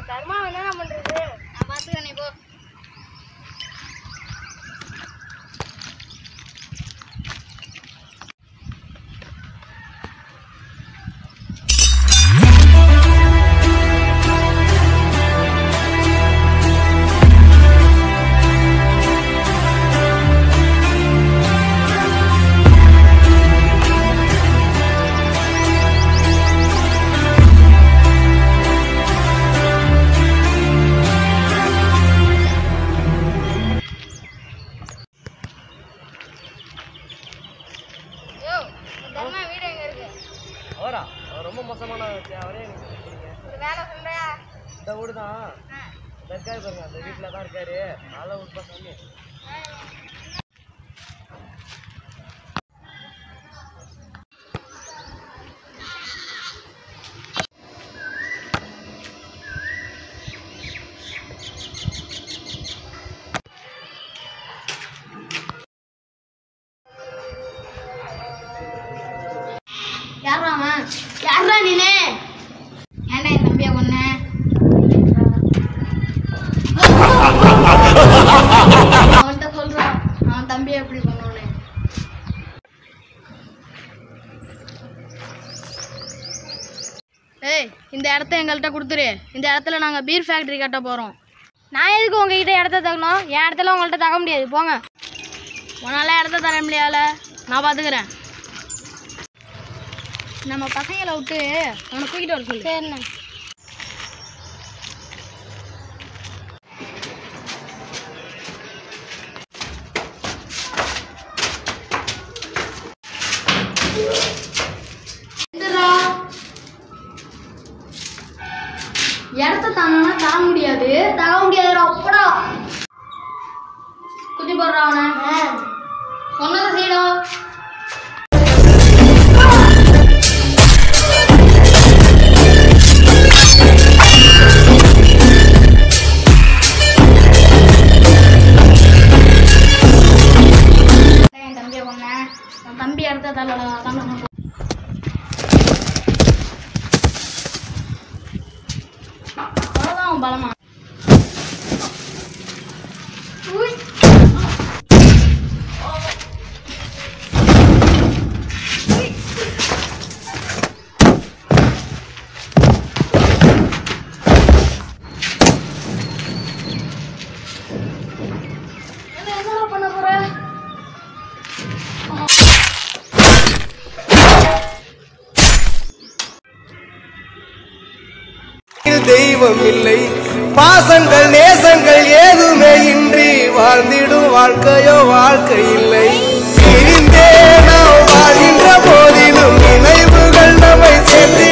தர்மா என்ன பண்றது நான் பார்த்துக்கிறேன் நீ போ யோ தர்மா வீடு எங்க இருக்கு அவரா அவர் ரொம்ப மோசமான வச்சு அவரே எனக்கு பிடிக்கல. ஒரு வேலை சொல்றியா இந்த வீடு தான் இருக்காரு பாருங்க அந்த வீட்டில் தான் இருக்காரு நல்லா விட்பா சாமி யாரா அவன் யாரா நீனு ஏன்டா என் தம்பியை கொன்ன அவன்கிட்ட சொல்றான் அவன் தம்பியை எப்படி கொன்னோன்னு ஏய் இந்த இடத்த எங்கள்கிட்ட கொடுத்துரு இந்த இடத்துல நாங்கள் பீர் ஃபேக்ட்ரி கட்ட போகிறோம் நான் எதுக்கு உங்ககிட்ட இடத்த தரணும் என் இடத்துல உங்கள்கிட்ட தர முடியாது போங்க உன்னால இடத்த தர முடியாத நான் பார்த்துக்கிறேன் நம்ம பசங்களை விட்டு அவனை தூக்கிட்டு வர சொல்லு சரிண்ணா இடத்த தானா தர முடியாது தர முடியாது அப்படா குத்தி போடுறா அவனை சொன்னதை செய்யடா என் தம்பியை கொன்னேன் என் தம்பி இடத்த தள்ளடா அதான் நம்ம போ- அவ்வளவுதான் அவன் பலமா உய். என்ன என்னடா பண்ண போற தெய்வம் இல்லை பாசங்கள் நேசங்கள் ஏதுமே இன்றி வாழ்ந்திடும் வாழ்க்கையோ வாழ்க்கை இல்லை பிரிந்தே நாம் வாழ்கின்ற போதிலும் நினைவுகள் நம்மை சேர்த்து